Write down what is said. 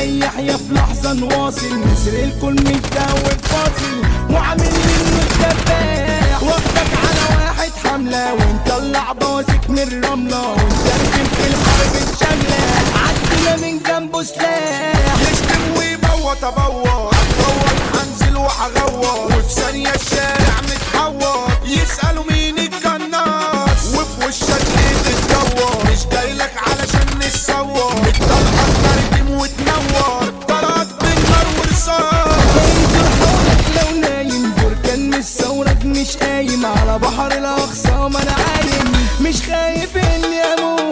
اي حياة في لحظة نواصل نسر الكل متداول فاصل وعامل منه الدباح واخدك على واحد حملة ونطلع بواسك من الرملة ونترجم في الحرب الشاملة عدينا من جنبه سلاح يشتم ويبوط ابوط اتطور هنزل وهغوط وفي ثانية الشارع متحوط يسألوا مين القناص وفي وشك ليه تتدور مش جايلك علشان نتصور الطلقة ترجم وتنور طلعت بالنار ورصاص انزل حولك لو نايم بركان مش ثورك مش قايم على بحر الاقصى ما انا عايم مش خايف اني اموت